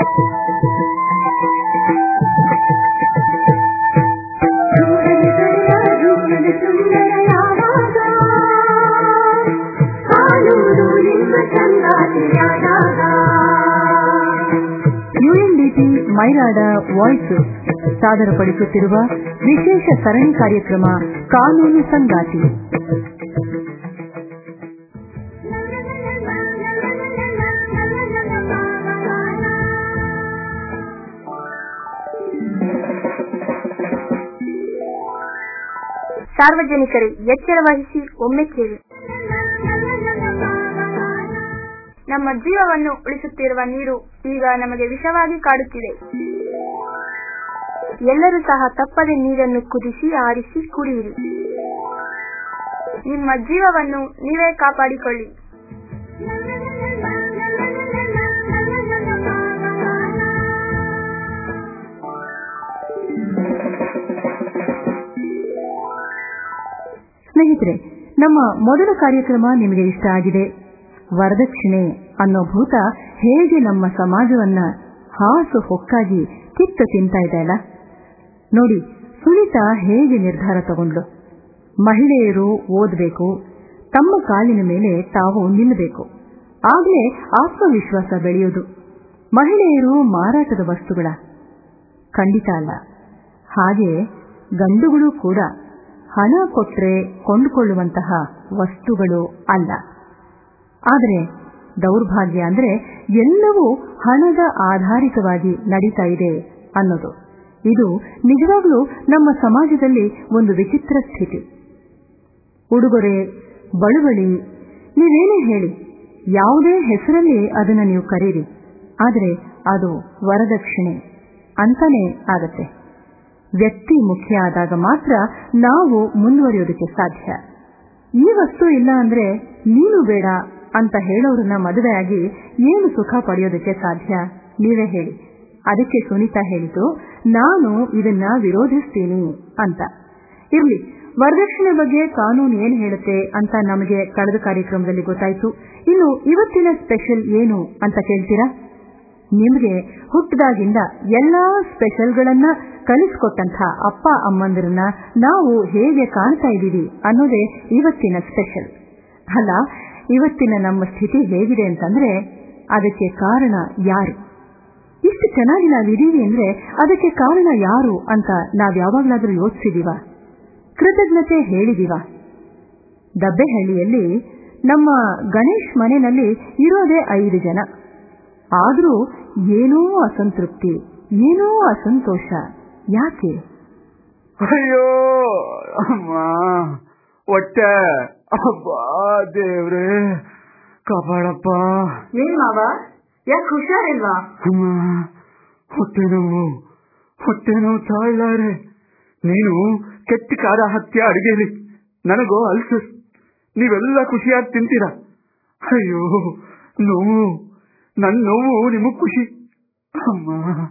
ಯುಎನ್ಡಿಟಿ Myrada voice ಸಾದರಪಡಿಸುತ್ತಿರುವ ವಿಶೇಷ ಸರಣಿ ಕಾರ್ಯಕ್ರಮ ಕಾನೂನು ಸಂಗಾತಿ ಸಾರ್ವಜನಿಕರೇ ಎಚ್ಚರ ವಹಿಸಿ ಒಮ್ಮೆ ಕೇಳಿ ನಮ್ಮ ಜೀವವನ್ನು ಉಳಿಸುತ್ತಿರುವ ನೀರು ಈಗ ನಮಗೆ ವಿಷವಾಗಿ ಕಾಡುತ್ತಿದೆ ಎಲ್ಲರೂ ಸಹ ತಪ್ಪದೆ ನೀರನ್ನು ಕುದಿಸಿ ಆರಿಸಿ ಕುಡಿಯಿರಿ ನಿಮ್ಮ ಜೀವವನ್ನು ನೀವೇ ಕಾಪಾಡಿಕೊಳ್ಳಿ ಸ್ನೇಹಿತರೆ ನಮ್ಮ ಮೊದಲ ಕಾರ್ಯಕ್ರಮ ನಿಮಗೆ ಇಷ್ಟ ಆಗಿದೆ ವರದಕ್ಷಿಣೆ ಅನ್ನೋ ಭೂತ ಹೇಗೆ ನಮ್ಮ ಸಮಾಜವನ್ನ ಹಾಸು ಹೊಕ್ಕಾಗಿ ಕಿತ್ತು ತಿಂತಾ ಇದೆ ಅಲ್ಲ ನೋಡಿ ಸುನೀತಾ ಹೇಗೆ ನಿರ್ಧಾರ ತಗೊಂಡ್ಲು ಮಹಿಳೆಯರು ಓದಬೇಕು ತಮ್ಮ ಕಾಲಿನ ಮೇಲೆ ತಾವು ನಿಲ್ಲಬೇಕು ಆಗ್ಲೇ ಆತ್ಮವಿಶ್ವಾಸ ಬೆಳೆಯೋದು ಮಹಿಳೆಯರು ಮಾರಾಟದ ವಸ್ತುಗಳ ಖಂಡಿತ ಅಲ್ಲ ಹಾಗೆ ಗಂಡುಗಳು ಕೂಡ ಹಣ ಕೊಟ್ರೆ ಕೊಂಡುಕೊಳ್ಳುವಂತಹ ವಸ್ತುಗಳು ಅಲ್ಲ ಆದರೆ ದೌರ್ಭಾಗ್ಯ ಅಂದ್ರೆ ಎಲ್ಲವೂ ಹಣದ ಆಧಾರಿತವಾಗಿ ನಡೀತಾ ಇದೆ ಅನ್ನೋದು ಇದು ನಿಜವಾಗ್ಲೂ ನಮ್ಮ ಸಮಾಜದಲ್ಲಿ ಒಂದು ವಿಚಿತ್ರ ಸ್ಥಿತಿ ಉಡುಗೊರೆ ಬಳುವಳಿ ನೀವೇನೇ ಹೇಳಿ ಯಾವುದೇ ಹೆಸರಲ್ಲಿ ಅದನ್ನು ನೀವು ಕರೀರಿ ಆದರೆ ಅದು ವರದಕ್ಷಿಣೆ ಅಂತಾನೆ ಆಗತ್ತೆ ವ್ಯಕ್ತಿ ಮುಖ್ಯ ಆದಾಗ ಮಾತ್ರ ನಾವು ಮುಂದುವರಿಯೋದಕ್ಕೆ ಸಾಧ್ಯ ಈ ವಸ್ತು ಇಲ್ಲ ಅಂದ್ರೆ ನೀನು ಬೇಡ ಅಂತ ಹೇಳೋರನ್ನ ಮದುವೆಯಾಗಿ ಏನು ಸುಖ ಪಡೆಯೋದಕ್ಕೆ ಸಾಧ್ಯ ನೀವೇ ಹೇಳಿ ಅದಕ್ಕೆ ಸುನೀತಾ ಹೇಳಿತು ನಾನು ಇದನ್ನ ವಿರೋಧಿಸ್ತೀನಿ ಅಂತ ಇರ್ಲಿ ವರದಕ್ಷಿಣೆ ಬಗ್ಗೆ ಕಾನೂನು ಏನ್ ಹೇಳುತ್ತೆ ಅಂತ ನಮಗೆ ಕಳೆದ ಕಾರ್ಯಕ್ರಮದಲ್ಲಿ ಗೊತ್ತಾಯ್ತು ಇನ್ನು ಇವತ್ತಿನ ಸ್ಪೆಷಲ್ ಏನು ಅಂತ ಕೇಳ್ತೀರಾ ನಿಮಗೆ ಹುಟ್ಟದಾಗಿಂದ ಎಲ್ಲಾ ಸ್ಪೆಷಲ್ಗಳನ್ನ ಕಲಿಸ್ಕೊಟ್ಟಂತ ಅಪ್ಪ ಅಮ್ಮಂದಿರನ್ನ ನಾವು ಹೇಗೆ ಕಾಣ್ತಾ ಇದ್ದೀವಿ ಅನ್ನೋದೇ ಇವತ್ತಿನ ಸ್ಪೆಷಲ್ ಅಲ್ಲ ಇವತ್ತಿನ ನಮ್ಮ ಸ್ಥಿತಿ ಹೇಗಿದೆ ಅಂತಂದ್ರೆ ಅದಕ್ಕೆ ಕಾರಣ ಯಾರು ಇಷ್ಟು ಚೆನ್ನಾಗಿ ನಾವಿದೀವಿ ಅಂದ್ರೆ ಅದಕ್ಕೆ ಕಾರಣ ಯಾರು ಅಂತ ನಾವ್ ಯಾವಾಗ್ಲಾದ್ರೂ ಯೋಚಿಸಿದೀವ ಕೃತಜ್ಞತೆ ಹೇಳಿದೀವ ದಬ್ಬೆಹಳ್ಳಿಯಲ್ಲಿ ನಮ್ಮ ಗಣೇಶ್ ಮನೆಯಲ್ಲಿ ಇರೋದೇ ಐದು ಜನ ಆದ್ರೂ ಏನೋ ಅಸಂತೃಪ್ತಿ ಏನೋ ಅಸಂತೋಷ ಯಾಕೆ ಅಯ್ಯೋ ಅಮ್ಮ ಹೊಟ್ಟೆ ಅಬ್ಬಾ ದೇವ್ರೆ ಕಾಪಾಡಪ್ಪ ಏನ್ ಮಾವ ಯಾಕೆ ಹುಷಾರಿಲ್ವಾ ಅಮ್ಮ ಹೊಟ್ಟೆ ನೋವು ಹೊಟ್ಟೆ ನೋವು ತಾಳ್ಲಾರೆ ನೀನು ಕೆಟ್ಟ ಖಾರ ಹತ್ಯ ಅಡಿಗೆಲಿ ನನಗೋ ಅಲ್ಸಸ್ ನೀವೆಲ್ಲ ಖುಷಿಯಾಗಿ ತಿಂತೀರ ಅಯ್ಯೋ ನೋವು ನನ್ ನೋವು ನಿಮಗ್ ಖುಷಿ ಅಮ್ಮ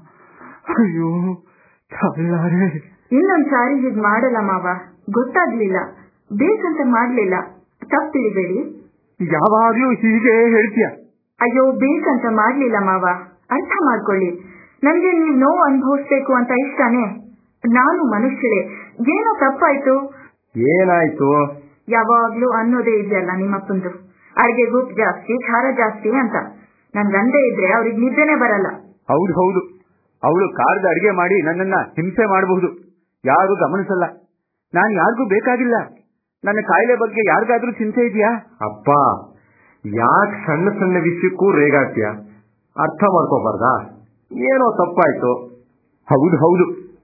ಅಯ್ಯೋ ತಾಳ್ಲಾರೆ ಇನ್ನೊಂದ್ ಸಾರಿ ಹೀಗ್ ಮಾಡಲ್ಲ ಮಾವ ಗೊತ್ತಾಗ್ಲಿಲ್ಲ ಬೇಕಂತ ಮಾಡ್ಲಿಲ್ಲ ತಪ್ಪು ತಿಳಿಬೇಡಿ ಯಾವಾಗ್ಲೂ ಹೀಗೆ ಹೇಳ್ತೀಯ ಅಯ್ಯೋ ಬೇಕಂತ ಮಾಡ್ಲಿಲ್ಲ ಮಾವ ಅರ್ಥ ಮಾಡ್ಕೊಳ್ಳಿ ನನ್ಗೆ ನೀವ್ ನೋವು ಅನುಭವಿಸ್ಬೇಕು ಅಂತ ಇಷ್ಟನೇ ನಾನು ಮನುಷ್ಯರೇ ಏನೋ ತಪ್ಪಾಯ್ತು ಏನಾಯ್ತು ಯಾವಾಗ್ಲೂ ಅನ್ನೋದೇ ಇದೆಯಲ್ಲ ನಿಮ್ಮಪ್ಪಂದು ಅಡ್ಗೆ ಗುಪ್ ಜಾಸ್ತಿ ಖಾರ ಜಾಸ್ತಿ ಅಂತ ನನ್ ಗಂಡ ಇದ್ರೆ ಅವ್ರಿಗೆ ನಿದ್ದೆನೆ ಬರಲ್ಲ ಹೌದು ಹೌದು ಅವಳು ಕಾರದ ಅಡಿಗೆ ಮಾಡಿ ನನ್ನನ್ನ ಹಿಂಸೆ ಮಾಡಬಹುದು ಯಾರು ಗಮನಿಸಲ್ಲ ನಾನು ಯಾರಿಗೂ ಬೇಕಾಗಿಲ್ಲ ನನ್ನ ಕಾಯಿಲೆ ಬಗ್ಗೆ ಯಾರಿಗಾದ್ರೂ ಚಿಂತೆ ಇದೆಯಾ ಅಪ್ಪ ಯಾಕೆ ಸಣ್ಣ ಸಣ್ಣ ವಿಷಯಕ್ಕೂ ರೇಗಾಡ್ತೀಯ ಅರ್ಥ ಮಾಡ್ಕೋಬಾರ್ದಾ ಏನೋ ತಪ್ಪಾಯ್ತು ಹೌದು ಹೌದು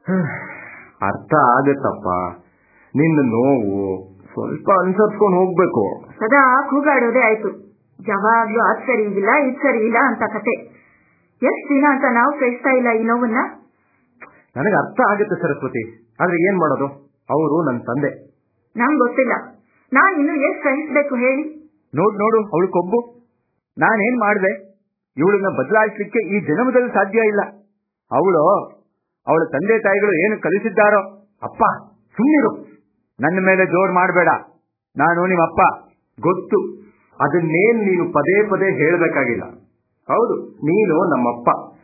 ಅರ್ಥ ಆಗತ್ತಪ್ಪ ನಿನ್ನ ನೋವು ಸ್ವಲ್ಪ ಅನ್ಸರ್ಸ್ಕೊಂಡು ಹೋಗ್ಬೇಕು ಸದಾ ಕೂಗಾಡೋದೇ ಆಯ್ತು ಯಾವಾಗ್ಲೂ ಅದ್ ಸರಿ ಇಲ್ಲ ಇದ್ ಸರಿ ಇಲ್ಲ ಅಂತ ಕತೆ ಎಷ್ಟ್ ದಿನ ಅಂತ ನಾವು ಸಹಿಸ್ತಾ ಇಲ್ಲ ಈ ನೋವನ್ನ ನನಗೆ ಅರ್ಥ ಆಗುತ್ತೆ ಸರಸ್ವತಿ ಆದ್ರೆ ಏನ್ ಮಾಡೋದು ಅವರು ನನ್ನ ತಂದೆ ನಂಗ್ ಗೊತ್ತಿಲ್ಲ ನಾನ್ ಇನ್ನು ಎಷ್ಟ್ ಸಹಿಸ್ಬೇಕು ಹೇಳಿ ನೋಡ್ ನೋಡು ಅವಳು ಕೊಬ್ಬು ನಾನೇನ್ ಮಾಡ್ದೆ ಇವಳನ್ನ ಬದಲಾಯಿಸ್ಲಿಕ್ಕೆ ಈ ಜನ್ಮದಲ್ಲಿ ಸಾಧ್ಯ ಇಲ್ಲ ಅವಳು ಅವಳ ತಂದೆ ತಾಯಿಗಳು ಏನು ಕಲಿಸಿದ್ದಾರೋ ಅಪ್ಪ ಸುಮ್ಮನಿರು ನನ್ನ ಮೇಲೆ ಜೋರ್ ಮಾಡಬೇಡ ನಾನು ನಿಮ್ಮಪ್ಪ ಗೊತ್ತು ಅದನ್ನೇನ್ ನೀನು ಪದೇ ಪದೇ ಹೇಳಬೇಕಾಗಿಲ್ಲ ಹೌದು ನೀನು ನಮ್ಮಪ್ಪ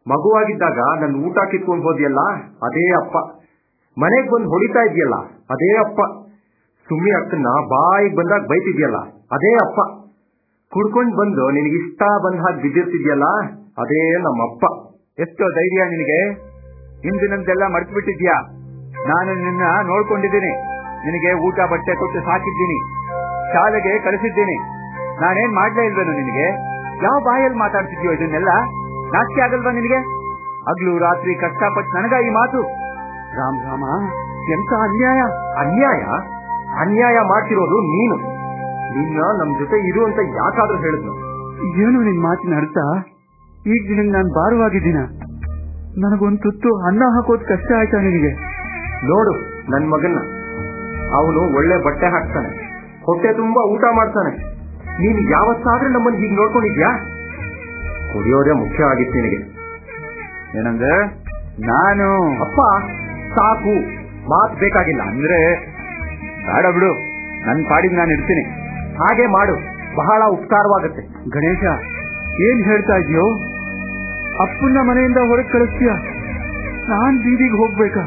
ಮಗುವಾಗಿದ್ದಾಗ ನನ್ನ ಊಟ ಕಿತ್ಕೊಂಡು ಹೋದ್ಯಲ್ಲ ಅದೇ ಅಪ್ಪ ಮನೆಗ್ ಬಂದು ಹೊಡಿತಾ ಇದೆಯಲ್ಲ ಅದೇ ಅಪ್ಪ ಸುಮ್ಮಿ ಅಕ್ಕನ್ನ ಬಾಯಿಗೆ ಬಂದಾಗ ಬೈತಿದ್ಯಲ್ಲ ಅದೇ ಅಪ್ಪ ಕುಡ್ಕೊಂಡ್ ಬಂದು ನಿನಗಿಷ್ಟ ಬಂದ ಹಾಗೆ ಬಿದ್ದಿರ್ತಿದ್ಯಲ್ಲ ಅದೇ ನಮ್ಮಪ್ಪ ಎಷ್ಟೋ ಧೈರ್ಯ ನಿನಗೆ ಹಿಂದಿನಂತೆಲ್ಲ ಮರ್ತು ಬಿಟ್ಟಿದ್ಯಾ ನಾನು ನಿನ್ನ ನೋಡ್ಕೊಂಡಿದ್ದೀನಿ ನಿನಗೆ ಊಟ ಬಟ್ಟೆ ಕೊಟ್ಟು ಸಾಕಿದ್ದೀನಿ ಶಾಲೆಗೆ ಕಳಿಸಿದ್ದೀನಿ ನಾನೇನ್ ಮಾಡ್ಲೇ ಇಲ್ವೇನು ನಿನಗೆ ಯಾವ ಬಾಯಲ್ಲಿ ಮಾತಾಡ್ತಿದ್ಯೋ ಇದನ್ನೆಲ್ಲ ನಾಚಿಕೆ ಆಗಲ್ವಾ ನಿನಗೆ ಹಗ್ಲು ರಾತ್ರಿ ಕಷ್ಟಪಟ್ಟು ನನಗ ಈ ಮಾತು ರಾಮ್ ರಾಮ ಎಂತ ಅನ್ಯಾಯ ಅನ್ಯಾಯ ಅನ್ಯಾಯ ಮಾಡ್ತಿರೋದು ನೀನು ನಿನ್ನ ನಮ್ ಜೊತೆ ಇರು ಅಂತ ಯಾಕಾದ್ರೂ ಹೇಳಿದ್ನು ಏನು ನಿನ್ ಮಾತಿನ ಅರ್ಥ ಈಗ ನಿನಗೆ ನಾನು ಭಾರವಾಗಿದ್ದೀನ ನನಗೊಂದು ತುತ್ತು ಅನ್ನ ಹಾಕೋದ್ ಕಷ್ಟ ಆಯ್ತಾ ನಿನಗೆ ನೋಡು ನನ್ ಮಗನ್ನ ಅವನು ಒಳ್ಳೆ ಬಟ್ಟೆ ಹಾಕ್ತಾನೆ ಹೊಟ್ಟೆ ತುಂಬಾ ಊಟ ಮಾಡ್ತಾನೆ ನೀನು ಯಾವತ್ತಾದ್ರೂ ನಮ್ಮನ್ನ ಹೀಗೆ ನೋಡ್ಕೊಂಡಿದ್ಯಾ ಕುಡಿಯೋದೇ ಮುಖ್ಯ ಆಗಿತ್ತು ನಿನಗೆ ಏನಂದ್ರೆ ನಾನು ಅಪ್ಪ ಸಾಕು ಮಾತ್ ಬೇಕಾಗಿಲ್ಲ ಅಂದ್ರೆ ಬೇಡ ಬಿಡು ನನ್ ಪಾಡಿಗೆ ನಾನು ಇರ್ತೀನಿ ಹಾಗೆ ಮಾಡು ಬಹಳ ಉಪಕಾರವಾಗುತ್ತೆ ಗಣೇಶ ಏನ್ ಹೇಳ್ತಾ ಇದೆಯೋ ಅಪ್ಪನ ಮನೆಯಿಂದ ಹೊರಗೆ ಕಳಿಸ್ತೀಯ ನಾನ್ ಬೀದಿಗೆ ಹೋಗ್ಬೇಕಾ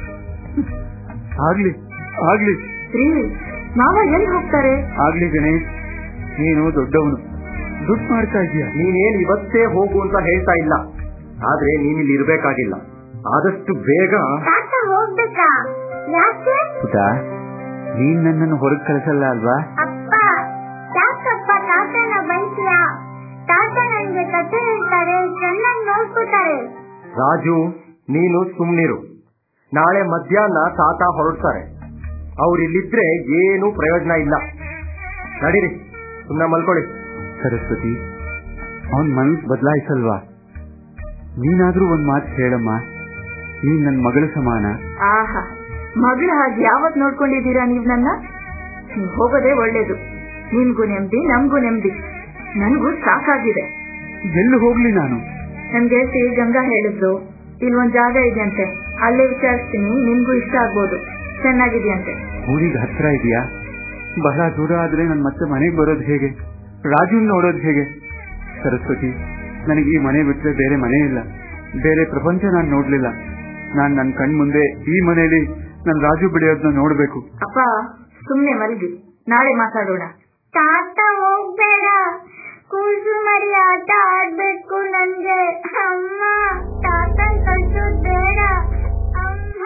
ಆಗ್ಲಿ ಆಗ್ಲಿ ರೀ ಮಾವ ಎಲ್ಲಿ ಹೋಗ್ತಾರೆ ಆಗ್ಲಿ ಗಣೇಶ್ ನೀನು ದೊಡ್ಡವನು ದುಡ್ಡು ಮಾಡ್ತಾ ಇದೀಯ ನೀನೇನ್ ಇವತ್ತೇ ಹೋಗು ಅಂತ ಹೇಳ್ತಾ ಇಲ್ಲ ಆದ್ರೆ ನೀನಿಲ್ಲಿ ಇರ್ಬೇಕಾಗಿಲ್ಲ ಆದಷ್ಟು ಬೇಗ ತಾತ ಹೋಗ್ಬೇಕಾ ಯಾಕೆ ಪುಟ ನೀನ್ ನನ್ನನ್ನು ಹೊರಗೆ ಕಳಿಸಲ್ಲ ಅಲ್ವಾ ಅಪ್ಪ ಯಾಕಪ್ಪ ತಾತನ ಬೈತೀಯ ತಾತ ನನ್ಗೆ ಕಥೆ ಹೇಳ್ತಾರೆ ಚೆನ್ನಾಗಿ ನೋಡ್ಕೊತಾರೆ ರಾಜು ನೀನು ಸುಮ್ನಿರು ನಾಳೆ ಮಧ್ಯಾಹ್ನ ತಾತ ಹೊರಡ್ತಾರೆ ಅವ್ರಿಲ್ಲಿದ್ರೆ ಏನೂ ಪ್ರಯೋಜನ ಇಲ್ಲ ನಡೀರಿ ಸುಮ್ಮನೆ ಮಲ್ಕೊಳ್ಳಿ ಸರಸ್ವತಿ ಅವನ್ ಮನಸ್ ಬದಲಾಯಿಸಲ್ವಾ ನೀನಾದ್ರೂ ಒಂದ್ ಮಾತು ಹೇಳಮ್ಮ ನೀನ್ ನನ್ ಮಗಳ ಸಮಾನ ಆಹಾ ಮಗಳ ಹಾಗೆ ಯಾವತ್ ನೋಡ್ಕೊಂಡಿದ್ದೀರಾ ನೀವ್ ನನ್ನ ನೀವ್ ಹೋಗೋದೇ ಒಳ್ಳೇದು ನಿಮ್ಗೂ ನೆಮ್ಮದಿ ನಮ್ಗೂ ನೆಮ್ಮದಿ ನನಗೂ ಸಾಕಾಗಿದೆ ಎಲ್ಲಿ ಹೋಗ್ಲಿ ನಾನು ನನ್ ಗೆಳತಿ ಗಂಗಾ ಹೇಳಿದ್ರು ಇಲ್ಲೊಂದ್ ಜಾಗ ಇದೆಯಂತೆ ಅಲ್ಲೇ ವಿಚಾರಿಸ್ತೀನಿ ನಿಮ್ಗೂ ಇಷ್ಟ ಆಗ್ಬೋದು ಚೆನ್ನಾಗಿದೆಯಂತೆ ಊರಿಗೆ ಹತ್ರ ಇದೆಯಾ ಬಹಳ ದೂರ ಆದ್ರೆ ನನ್ ಮತ್ತೆ ಮನೆಗೆ ಬರೋದು ಹೇಗೆ ರಾಜುನ್ ನೋಡೋದು ಹೇಗೆ ಸರಸ್ವತಿ ನನಗೆ ಈ ಮನೆ ಬಿಟ್ರೆ ಬೇರೆ ಮನೆ ಇಲ್ಲ ಬೇರೆ ಪ್ರಪಂಚ ನಾನು ನೋಡ್ಲಿಲ್ಲ ನಾನ್ ನನ್ ಕಣ್ ಮುಂದೆ ಈ ಮನೆಯಲ್ಲಿ ನನ್ ರಾಜು ಬೆಳೆಯೋದನ್ನ ನೋಡ್ಬೇಕು ಅಪ್ಪ ಸುಮ್ನೆ ಮಲಗಿ ನಾಳೆ ಮಾತಾಡೋಣ ತಾತ ಹೋಗ್ಬೇಡ ಕೂಸು ಮರಿ ಆಟ ಆಡ್ಬೇಕು ನನ್ಗೆ ಅಮ್ಮ ತಾತನ್ ಕಳ್ಸೋದ್ ಬೇಡ ಅಮ್ಮ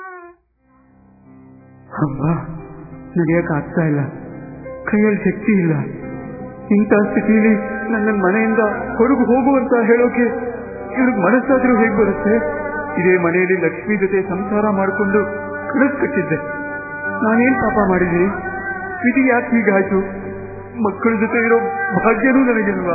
ಅಬ್ಬ ನಡೆಯಕ್ ಆಗ್ತಾ ಇಲ್ಲ ಕೈಯಲ್ಲಿ ಶಕ್ತಿ ಇಲ್ಲ ಇಂಥ ಸ್ಥಿತಿಲಿ ನನ್ನ ಮನೆಯಿಂದ ಹೊರಗು ಹೋಗು ಅಂತ ಹೇಳೋಕೆ ಇವ್ರಿಗೆ ಮನಸ್ಸಾದ್ರೂ ಹೇಗ್ ಬರುತ್ತೆ ಇದೇ ಮನೆಯಲ್ಲಿ ಲಕ್ಷ್ಮಿ ಜೊತೆ ಸಂಸಾರ ಮಾಡಿಕೊಂಡು ಕಟ್ಟಿದ್ದೆ ನಾನೇನ್ ಪಾಪ ಮಾಡಿದ್ದೀನಿ ವಿಧಿ ಯಾಕೆ ಹೀಗಾಯ್ತು ಮಕ್ಕಳ ಜೊತೆ ಇರೋ ಭಾಗ್ಯನೂ ನನಗಿಲ್ವಾ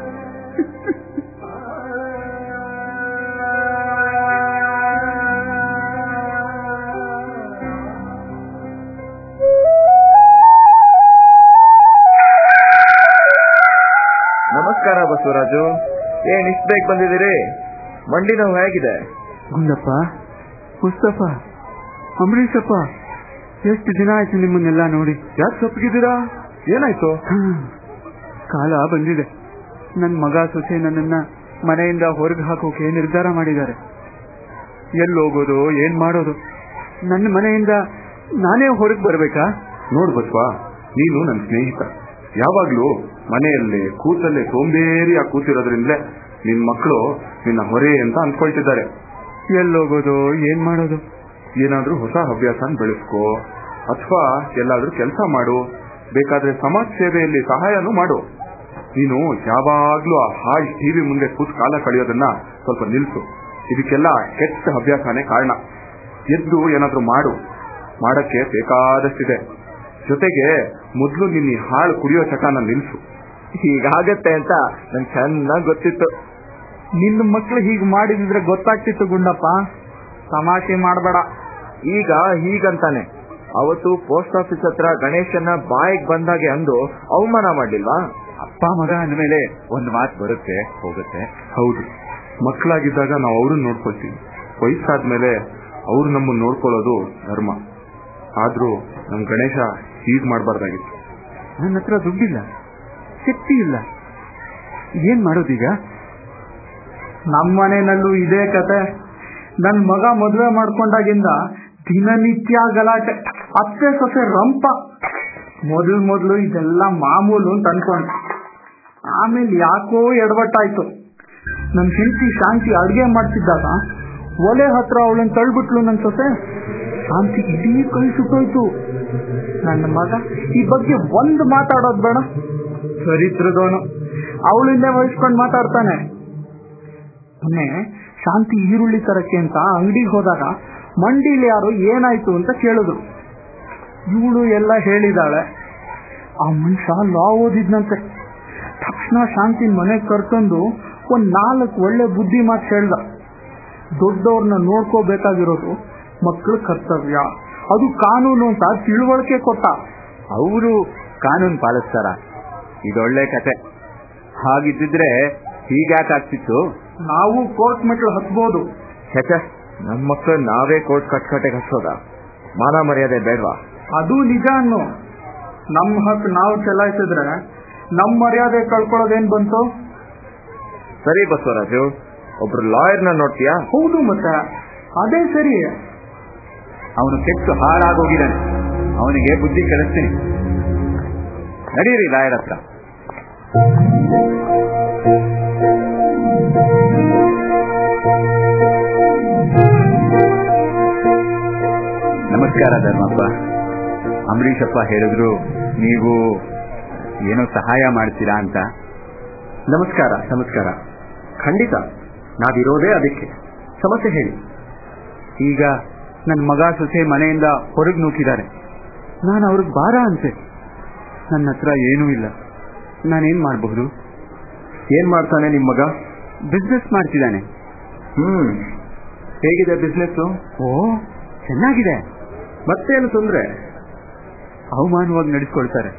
ನಮಸ್ಕಾರ ಬಸವರಾಜು ಏನ್ ಇಷ್ಟ ಬೇಗ ಬಂದಿದ್ದೀರಿ ಮಂಡಿ ನೋವು ಹೇಗಿದೆ ಗುಂಡಪ್ಪ ಮುಸ್ತಫ ಅಂಬರೀಷಪ್ಪ ಎಷ್ಟು ದಿನ ಆಯ್ತು ನಿಮ್ಮನ್ನೆಲ್ಲ ನೋಡಿ ಯಾಕೆ ಸಪ್ಪಗಿದ್ದೀರಾ ಏನಾಯ್ತು ಹ್ಮ್. ಕಾಲ ಬಂದಿದೆ ನನ್ ಮಗ ಸೊಸೆ ನನ್ನನ್ನ ಮನೆಯಿಂದ ಹೊರಗೆ ಹಾಕೋಕೆ ನಿರ್ಧಾರ ಮಾಡಿದ್ದಾರೆ ಎಲ್ಲಿ ಹೋಗೋದು ಏನ್ ಮಾಡೋದು ನನ್ನ ಮನೆಯಿಂದ ನಾನೇ ಹೊರಗೆ ಬರ್ಬೇಕಾ ನೋಡ್ ಬಸ್ವಾ ನೀನು ನನ್ನ ಸ್ನೇಹಿತ ಯಾವಾಗ್ಲೂ ಮನೆಯಲ್ಲೇ ಕೂತಲ್ಲೇ ಸೋಂಬೇರಿಯಾಗಿ ಕೂತಿರೋದ್ರಿಂದಲೇ ನಿನ್ ಮಕ್ಕಳು ನಿನ್ನ ಹೊರೆ ಅಂತ ಅನ್ಕೊಳ್ತಿದ್ದಾರೆ ಎಲ್ಲಿ ಹೋಗೋದು ಏನ್ ಮಾಡೋದು ಏನಾದ್ರೂ ಹೊಸ ಹವ್ಯಾಸನ ಬೆಳೆಸ್ಕೋ ಅಥವಾ ಎಲ್ಲಾದ್ರೂ ಕೆಲಸ ಮಾಡು ಬೇಕಾದ್ರೆ ಸಮಾಜ ಸೇವೆಯಲ್ಲಿ ಸಹಾಯನೂ ಮಾಡು ನೀನು ಯಾವಾಗ್ಲೂ ಆ ಹಾಳ್ ಟಿವಿ ಮುಂದೆ ಕೂತ್ ಕಾಲ ಕಳೆಯೋದನ್ನ ಸ್ವಲ್ಪ ನಿಲ್ಸು ಇದಕ್ಕೆಲ್ಲ ಕೆಟ್ಟ ಹವ್ಯಾಸನೇ ಕಾರಣ ಎದ್ದು ಏನಾದ್ರೂ ಮಾಡು ಮಾಡಕ್ಕೆ ಬೇಕಾದಷ್ಟಿದೆ ಜೊತೆಗೆ ಮೊದ್ಲು ನಿನ್ನ ಈ ಹಾಳು ಕುಡಿಯೋ ಚಟನ ನಿಲ್ಸು ಹೀಗಾಗತ್ತೆ ಅಂತ ನಂಗೆ ಚೆನ್ನಾಗ್ ಗೊತ್ತಿತ್ತು ನಿನ್ನ ಮಕ್ಳು ಹೀಗ್ ಮಾಡಿದ್ರೆ ಗೊತ್ತಾಗ್ತಿತ್ತು ಗುಂಡಪ್ಪ ತಮಾಷೆ ಮಾಡಬೇಡ ಈಗ ಹೀಗಂತಾನೆ ಅವತ್ತು ಪೋಸ್ಟ್ ಆಫೀಸ್ ಹತ್ರ ಗಣೇಶನ ಬಾಯಿಗೆ ಬಂದಾಗೆ ಅಂದು ಅವಮಾನ ಮಾಡ್ಲಿಲ್ವಾ ಅಪ್ಪ ಮಗ ಅಂದ್ಮೇಲೆ ಒಂದ್ ಮಾತು ಬರುತ್ತೆ ಹೋಗುತ್ತೆ ಹೌದು ಮಕ್ಕಳಾಗಿದ್ದಾಗ ನಾವು ಅವ್ರನ್ನ ನೋಡ್ಕೊಳ್ತೀವಿ ವಯಸ್ಸಾದ್ಮೇಲೆ ಅವ್ರು ನಮ್ಮನ್ನ ನೋಡ್ಕೊಳ್ಳೋದು ಧರ್ಮ ಆದ್ರೂ ನಮ್ ಗಣೇಶ ಹೀಗ್ ಮಾಡ್ಬಾರ್ದಾಗಿತ್ತು ನನ್ನ ಹತ್ರ ದುಡ್ಡಿಲ್ಲ ಶಕ್ತಿ ಇಲ್ಲ ಏನ್ ಮಾಡೋದೀಗ ನಮ್ಮನೆಯಲ್ಲೂ ಇದೇ ಕತೆ ನನ್ ಮಗ ಮದುವೆ ಮಾಡ್ಕೊಂಡಾಗಿಂದ ದಿನನಿತ್ಯ ಗಲಾಟೆ ಅತ್ತೆ ಸೊಸೆ ರಂಪ ಮೊದಲು ಮೊದಲು ಇದೆಲ್ಲ ಮಾಮೂಲು ಅಂತ ಅನ್ಕೊಂಡೆ ಆಮೇಲೆ ಯಾಕೋ ಎಡವಟ್ಟಾಯ್ತು ನನ್ ಹೆಂಡತಿ ಶಾಂತಿ ಅಡ್ಗೆ ಮಾಡ್ತಿದ್ದಾಗ ಒಲೆ ಹತ್ರ ಅವಳನ್ನ ತಳ್ಬಿಟ್ಲು ನನ್ ಸೊಸೆ ಶಾಂತಿ ಇಡೀ ಕೈ ಸುಟ್ಟೋಯ್ತು ನನ್ನ ಮಗ ಈ ಬಗ್ಗೆ ಒಂದು ಮಾತಾಡೋದ್ ಬೇಡ ಚರಿತ್ರದವನು ಅವಳಿಂದ ವಹಿಸ್ಕೊಂಡು ಮಾತಾಡ್ತಾನೆ ಮೊನ್ನೆ ಶಾಂತಿ ಈರುಳ್ಳಿ ತರಕ್ಕೆ ಅಂತ ಅಂಗಡಿಗೆ ಹೋದಾಗ ಮಂಡಿಲಿ ಯಾರು ಏನಾಯ್ತು ಅಂತ ಕೇಳಿದ್ರು ಇವಳು ಎಲ್ಲ ಹೇಳಿದಾಳೆ ಆ ಮನುಷ್ಯ ಲಾ ಓದಿದ್ನಂತೆ ತಕ್ಷಣ ಶಾಂತಿ ಮನೆಗೆ ಕರ್ಕೊಂಡು ಒಂದ್ ನಾಲ್ಕು ಒಳ್ಳೆ ಬುದ್ಧಿ ಮಾತು ಹೇಳ್ದ ದೊಡ್ಡವ್ರನ್ನ ನೋಡ್ಕೋಬೇಕಾಗಿರೋದು ಮಕ್ಕಳ ಕರ್ತವ್ಯ ಅದು ಕಾನೂನು ಅಂತ ತಿಳುವಳಿಕೆ ಕೊಟ್ಟ ಅವರು ಕಾನೂನು ಪಾಲಿಸ್ತಾರ ಇದೊಳ್ಳೆ ಕತೆ ಹಾಗಿದ್ದಿದ್ರೆ ಹೀಗ್ಯಾಕೆ ಆಗ್ತಿತ್ತು ನಾವು ಕೋರ್ಟ್ ಮೆಟ್ಲು ಹತ್ಬೋದು ಛೆ ನಮ್ಮ ಮಕ್ಕಳು ನಾವೇ ಕೋರ್ಟ್ ಕಟ್ಕಟೆಗೆ ಹಚ್ಚೋದ ಮಾನ ಮರ್ಯಾದೆ ಬೇಡ್ವಾ ಅದು ನಿಜ ಅನ್ನು ನಮ್ಮ ಹಕ್ಕು ನಾವು ಚಲಾಯಿಸಿದ್ರೆ ನಮ್ಮ ಮರ್ಯಾದೆ ಕಳ್ಕೊಳ್ಳೋದೇನ್ ಬಂತು ಸರಿ ಬಸವರಾಜು ಒಬ್ರು ಲಾಯರ್ನ ನೋಡ್ತೀಯಾ ಹೌದು ಮತ್ತೆ ಅದೇ ಸರಿ ಅವನು ಕೆಟ್ಟು ಹಾಳಾಗೋಗಿದ್ದಾನೆ ಅವನಿಗೆ ಬುದ್ಧಿ ಕಲಿಸ್ತೀನಿ ನಡೀರಿ ಲಾಯರ್ ಹತ್ರ ನಮಸ್ಕಾರ ಧರ್ಮಪ್ಪ ಅಂಬರೀಷಪ್ಪ ಹೇಳಿದ್ರು ನೀವು ಏನೋ ಸಹಾಯ ಮಾಡ್ತೀರಾ ಅಂತ ನಮಸ್ಕಾರ ನಮಸ್ಕಾರ ಖಂಡಿತ ನಾವಿರೋದೇ ಅದಕ್ಕೆ ಸಮಸ್ಯೆ ಹೇಳಿ ಈಗ ನನ್ನ ಮಗ ಸೊಸೆ ಮನೆಯಿಂದ ಹೊರಗೆ ನೂಕಿದ್ದಾರೆ ನಾನು ಅವ್ರಿಗೆ ಭಾರ ಅಂತೆ ನನ್ನ ಹತ್ರ ಏನೂ ಇಲ್ಲ ನಾನೇನ್ ಮಾಡಬಹುದು ಏನ್ ಮಾಡ್ತಾನೆ ನಿಮ್ ಮಗ ಬಿಸ್ನೆಸ್ ಮಾಡ್ತಿದ್ದಾನೆ ಹ್ಮ್ ಹೇಗಿದೆ ಬಿಸ್ನೆಸ್ ಓ ಚೆನ್ನಾಗಿದೆ ಮತ್ತೇನು ತೊಂದ್ರೆ ಅವಮಾನವಾಗಿ ನಡೆಸ್ಕೊಳ್ತಾರೆ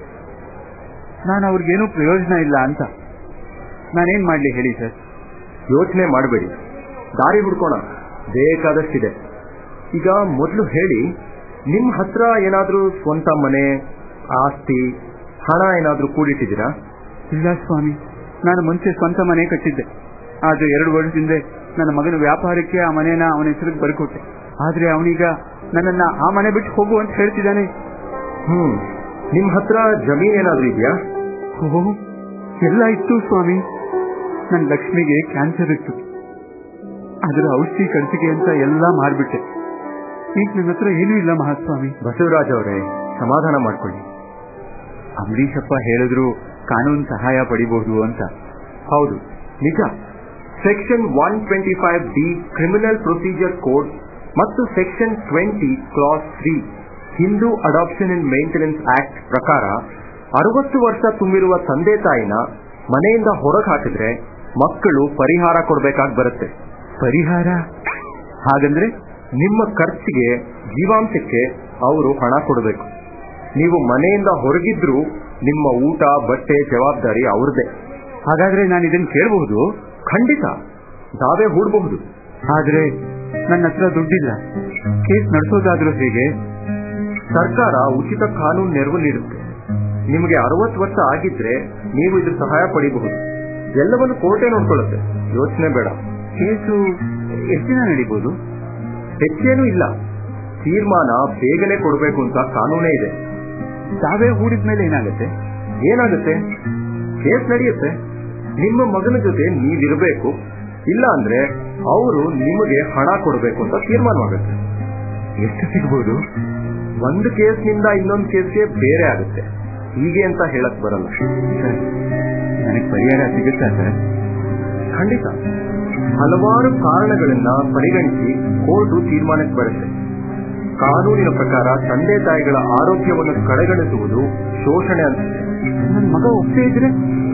ನಾನು ಅವ್ರಿಗೇನೂ ಪ್ರಯೋಜನ ಇಲ್ಲ ಅಂತ ನಾನೇನ್ ಮಾಡ್ಲಿ ಹೇಳಿ ಸರ್ ಯೋಚನೆ ಮಾಡಬೇಡಿ ದಾರಿ ಹುಡ್ಕೋಣ ಬೇಕಾದಷ್ಟಿದೆ ಈಗ ಮೊದಲು ಹೇಳಿ ನಿಮ್ ಹತ್ರ ಏನಾದ್ರೂ ಸ್ವಂತ ಮನೆ ಆಸ್ತಿ ಹಣ ಏನಾದ್ರೂ ಕೂಡಿಟ್ಟಿದ್ದೀರಾ ಇಲ್ಲ ಸ್ವಾಮಿ ನಾನು ಮುಂಚೆ ಸ್ವಂತ ಮನೆ ಕಟ್ಟಿದ್ದೆ ಆದ್ರೆ ಎರಡು ವರ್ಷದಿಂದ ನನ್ನ ಮಗನ ವ್ಯಾಪಾರಕ್ಕೆ ಆ ಮನೆನ ಅವನ ಹೆಸರಿಗೆ ಬರ್ಕೊಟ್ಟೆ ಆದ್ರೆ ಅವನೀಗ ನನ್ನನ್ನ ಆ ಮನೆ ಬಿಟ್ಟು ಹೋಗು ಅಂತ ಹೇಳ್ತಿದ್ದಾನೆ ಹ್ಮ್ ನಿಮ್ ಹತ್ರ ಜಮೀನ್ ಏನಾದ್ರೂ ಇದೆಯಾ ಓ ಎಲ್ಲ ಇತ್ತು ಸ್ವಾಮಿ ನನ್ನ ಲಕ್ಷ್ಮಿಗೆ ಕ್ಯಾನ್ಸರ್ ಇತ್ತು ಅದರ ಔಷಧಿ ಖರ್ಚಿಗೆ ಅಂತ ಎಲ್ಲ ಮಾರ್ಬಿಟ್ಟೆ ಈಗ ನನ್ನ ಹತ್ರ ಏನೂ ಇಲ್ಲ ಮಹಾಸ್ವಾಮಿ ಬಸವರಾಜ್ ಅವರೇ ಸಮಾಧಾನ ಮಾಡ್ಕೊಳ್ಳಿ ಅಂಬರೀಷಪ್ಪ ಹೇಳಿದ್ರು ಕಾನೂನು ಸಹಾಯ ಪಡಿಬಹುದು ಅಂತ ಹೌದು ನಿಜ section one twenty five D criminal procedure code ಮತ್ತು section twenty clause three Hindu adoption and maintenance act ಪ್ರಕಾರ ಅರವತ್ತು ವರ್ಷ ತುಂಬಿರುವ ತಂದೆ ತಾಯಿನ ಮನೆಯಿಂದ ಹೊರಗೆ ಹಾಕಿದ್ರೆ ಮಕ್ಕಳು ಪರಿಹಾರ ಕೊಡಬೇಕಾಗಿ ಬರುತ್ತೆ ಪರಿಹಾರ ಹಾಗಂದ್ರೆ ನಿಮ್ಮ ಖರ್ಚಿಗೆ ಜೀವಾಂಶಕ್ಕೆ ಅವರು ಹಣ ಕೊಡಬೇಕು ನೀವು ಮನೆಯಿಂದ ಹೊರಗಿದ್ರು ನಿಮ್ಮ ಊಟ ಬಟ್ಟೆ ಜವಾಬ್ದಾರಿ ಅವ್ರದೇ ಹಾಗಾದ್ರೆ ನಾನು ಇದನ್ನ ಕೇಳಬಹುದು ಖಂಡಿತ ದಾವೆ ಹೂಡಬಹುದು ಆದ್ರೆ ನನ್ನ ಹತ್ರ ದುಡ್ಡಿಲ್ಲ ಕೇಸ್ ನಡೆಸೋದಾದ್ರೂ ಹೇಗೆ ಸರ್ಕಾರ ಉಚಿತ ಕಾನೂನು ನೆರವು ನೀಡುತ್ತೆ ನಿಮಗೆ ಅರವತ್ತು ವರ್ಷ ಆಗಿದ್ರೆ ನೀವು ಇದ್ರ ಸಹಾಯ ಪಡಿಬಹುದು ಎಲ್ಲವನ್ನು ಕೋರ್ಟೇ ನೋಡ್ಕೊಳ್ಳುತ್ತೆ ಯೋಚನೆ ಬೇಡ ಕೇಸು ಎಷ್ಟು ದಿನ ನಡೀಬಹುದು ಹೆಚ್ಚೇನೂ ಇಲ್ಲ ತೀರ್ಮಾನ ಬೇಗನೆ ಕೊಡಬೇಕು ಅಂತ ಕಾನೂನೇ ಇದೆ ತಾವೇ ಹೂಡಿದ ಮೇಲೆ ಏನಾಗುತ್ತೆ ಏನಾಗುತ್ತೆ ಕೇಸ್ ನಡೆಯುತ್ತೆ ನಿಮ್ಮ ಮಗನ ಜೊತೆ ನೀವಿರಬೇಕು ಇಲ್ಲ ಅಂದ್ರೆ ಅವರು ನಿಮಗೆ ಹಣ ಕೊಡಬೇಕು ಅಂತ ತೀರ್ಮಾನವಾಗುತ್ತೆ ಎಷ್ಟು ಸಿಗ್ಬೋದು ಒಂದು ಕೇಸ್ನಿಂದ ಇನ್ನೊಂದು ಕೇಸ್ಗೆ ಬೇರೆ ಆಗುತ್ತೆ ಹೀಗೆ ಅಂತ ಹೇಳಕ್ ಬರಲ್ಲ ಸರ್ ನನಗೆ ಪರಿಹಾರ ಸಿಗುತ್ತಾ ಸರ್ ಖಂಡಿತ ಹಲವಾರು ಕಾರಣಗಳನ್ನ ಪರಿಗಣಿಸಿ ಕೋರ್ಟು ತೀರ್ಮಾನಕ್ಕೆ ಬರುತ್ತೆ ಕಾನೂನಿನ ಪ್ರಕಾರ ತಂದೆ ತಾಯಿಗಳ ಆರೋಗ್ಯವನ್ನು ಕಡೆಗಣಿಸುವುದು ಶೋಷಣೆ ಅನ್ಸುತ್ತೆ ನನ್ನ ಮಗ ಒಪ್ಪೇ ಇದ್ರೆ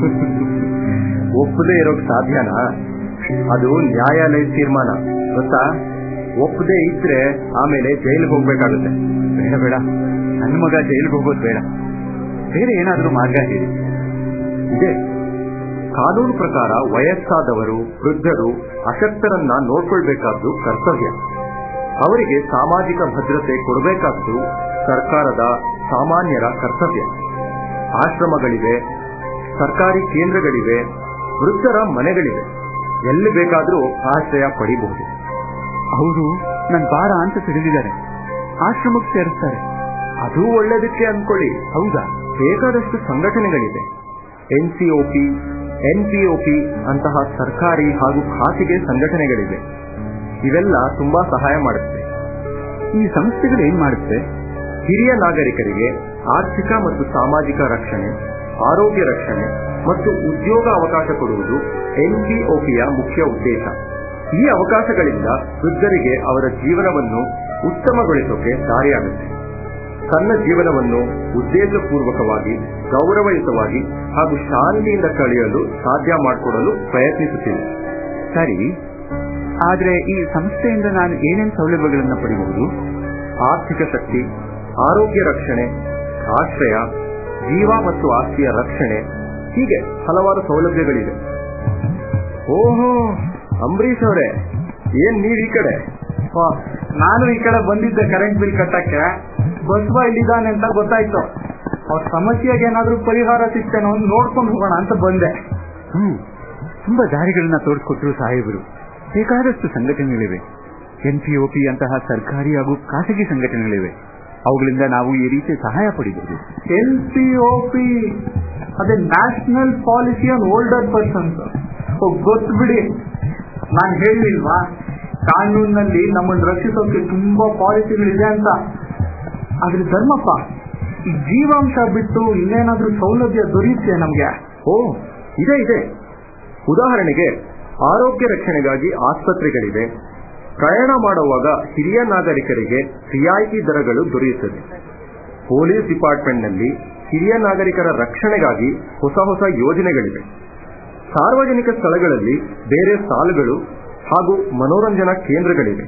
ಒಪ್ಪದೇ ಇರೋಕ್ ಸಾಧ್ಯನಾ ಅದು ನ್ಯಾಯಾಲಯ ತೀರ್ಮಾನ ಗೊತ್ತಾ ಒಪ್ಪದೇ ಇದ್ರೆ ಆಮೇಲೆ ಜೈಲಿಗೆ ಹೋಗ್ಬೇಕಾಗುತ್ತೆ ಬೇಡ ಬೇಡ ನನ್ನ ಮಗ ಜೈಲಿಗೆ ಹೋಗೋದು ಬೇಡ ಬೇರೆ ಏನಾದ್ರೂ ಮಾರ್ಗ ಹೇಳಿ ಇದೆ ಕಾನೂನು ಪ್ರಕಾರ ವಯಸ್ಸಾದವರು ವೃದ್ಧರು ಅಶಕ್ತರನ್ನ ನೋಡ್ಕೊಳ್ಬೇಕಾದ್ದು ಕರ್ತವ್ಯ ಅವರಿಗೆ ಸಾಮಾಜಿಕ ಭದ್ರತೆ ಕೊಡಬೇಕಾದ್ದು ಸರ್ಕಾರದ ಸಾಮಾನ್ಯರ ಕರ್ತವ್ಯ ಆಶ್ರಮಗಳಿವೆ ಸರ್ಕಾರಿ ಕೇಂದ್ರಗಳಿವೆ ವೃದ್ಧರ ಮನೆಗಳಿವೆ ಎಲ್ಲಿ ಬೇಕಾದರೂ ಆಶ್ರಯ ಪಡಿಬಹುದು ಅವರು ನನ್ ಬಾರ ಅಂತ ತಿಳಿದಿದ್ದಾರೆ ಆಶ್ರಮಕ್ಕೆ ಸೇರಿಸ್ತಾರೆ ಅದು ಒಳ್ಳೇದಕ್ಕೆ ಅನ್ಕೊಳ್ಳಿ ಹೌದಾ ಬೇಕಾದಷ್ಟು ಸಂಘಟನೆಗಳಿವೆ ಎನ್ಸಿಒಪಿ ಎನ್ಪಿಒಪಿ ಅಂತಹ ಸರ್ಕಾರಿ ಹಾಗೂ ಖಾಸಗಿ ಸಂಘಟನೆಗಳಿವೆ ಇವೆಲ್ಲ ತುಂಬಾ ಸಹಾಯ ಮಾಡುತ್ತೆ ಈ ಸಂಸ್ಥೆಗಳು ಏನ್ ಮಾಡುತ್ತೆ ಹಿರಿಯ ನಾಗರಿಕರಿಗೆ ಆರ್ಥಿಕ ಮತ್ತು ಸಾಮಾಜಿಕ ರಕ್ಷಣೆ ಆರೋಗ್ಯ ರಕ್ಷಣೆ ಮತ್ತು ಉದ್ಯೋಗ ಅವಕಾಶ ಕೊಡುವುದು ಎನ್ಪಿಒಪಿಯ ಮುಖ್ಯ ಉದ್ದೇಶ ಈ ಅವಕಾಶಗಳಿಂದ ವೃದ್ಧರಿಗೆ ಅವರ ಜೀವನವನ್ನು ಉತ್ತಮಗೊಳಿಸೋಕೆ ದಾರಿಯಾಗುತ್ತೆ ತನ್ನ ಜೀವನವನ್ನು ಉದ್ದೇಶಪೂರ್ವಕವಾಗಿ ಗೌರವಯುತವಾಗಿ ಹಾಗೂ ಶಾಂತಿಯಿಂದ ಕಳೆಯಲು ಸಾಧ್ಯ ಮಾಡಿಕೊಡಲು ಪ್ರಯತ್ನಿಸುತ್ತಿದೆ ಸರಿ ಆದ್ರೆ ಈ ಸಂಸ್ಥೆಯಿಂದ ನಾನು ಏನೇನ್ ಸೌಲಭ್ಯಗಳನ್ನ ಪಡಿಬಹುದು ಆರ್ಥಿಕ ಶಕ್ತಿ ಆರೋಗ್ಯ ರಕ್ಷಣೆ ಆಶ್ರಯ ಜೀವ ಮತ್ತು ಆಸ್ತಿಯ ರಕ್ಷಣೆ ಹೀಗೆ ಹಲವಾರು ಸೌಲಭ್ಯಗಳಿವೆ ಓಹೋ ಅಂಬರೀಶ್ ಅವರೇ ಏನ್ ನೀವ್ ಈ ಕಡೆ ವಾ, ನಾನು ಈ ಕಡೆ ಬಂದಿದ್ದೆ ಕರೆಂಟ್ ಬಿಲ್ ಕಟ್ಟಕ್ಕೆ ಬಸವ ಇಲ್ಲಿದ್ದಾನೆ ಅಂತ ಗೊತ್ತಾಯ್ತು ಅವ್ರ ಸಮಸ್ಯೆಗೆ ಏನಾದ್ರೂ ಪರಿಹಾರ ಸಿಗ್ತೇನೋ ಅಂತ ನೋಡ್ಕೊಂಡು ಹೋಗೋಣ ಅಂತ ಬಂದೆ ಹ್ಮ್ ತುಂಬಾ ದಾರಿಗಳನ್ನ ತೋರಿಸ್ಕೊಟ್ರು ಸಾಹೇಬರು ಬೇಕಾದಷ್ಟು ಸಂಘಟನೆಗಳಿವೆ ಎನ್ಪಿಒಪಿ ಅಂತಹ ಸರ್ಕಾರಿ ಹಾಗೂ ಖಾಸಗಿ ಸಂಘಟನೆಗಳಿವೆ ಅವುಗಳಿಂದ ನಾವು ಈ ರೀತಿ ಸಹಾಯ ಪಡಿಬಹುದು ಎಲ್ ಪಿ ಒ ಪಿ ಅದೇ national policy on older persons ಗೊತ್ತು ಬಿಡಿ ನಾನ್ ಹೇಳಿಲ್ವಾ ಕಾನೂನಿನಲ್ಲಿ ನಮ್ಮನ್ನು ರಕ್ಷಿಸೋಕೆ ತುಂಬಾ ಪಾಲಿಸಿಗಳಿದೆ ಅಂತ ಆದ್ರೆ ಧರ್ಮಪ್ಪ ಈ ಜೀವಾಂಶ ಬಿಟ್ಟು ಇನ್ನೇನಾದ್ರೂ ಸೌಲಭ್ಯ ದೊರೆಯುತ್ತೆ ನಮ್ಗೆ ಓ ಇದೆ ಇದೆ ಉದಾಹರಣೆಗೆ ಆರೋಗ್ಯ ರಕ್ಷಣೆಗಾಗಿ ಆಸ್ಪತ್ರೆಗಳಿವೆ ಪ್ರಯಾಣ ಮಾಡುವಾಗ ಹಿರಿಯ ನಾಗರಿಕರಿಗೆ ರಿಯಾಯಿತಿ ದರಗಳು ದೊರೆಯುತ್ತದೆ ಪೊಲೀಸ್ ಡಿಪಾರ್ಟ್ಮೆಂಟ್ನಲ್ಲಿ ಹಿರಿಯ ನಾಗರಿಕರ ರಕ್ಷಣೆಗಾಗಿ ಹೊಸ ಹೊಸ ಯೋಜನೆಗಳಿವೆ ಸಾರ್ವಜನಿಕ ಸ್ಥಳಗಳಲ್ಲಿ ಬೇರೆ ಸಾಲುಗಳು ಹಾಗೂ ಮನೋರಂಜನಾ ಕೇಂದ್ರಗಳಿವೆ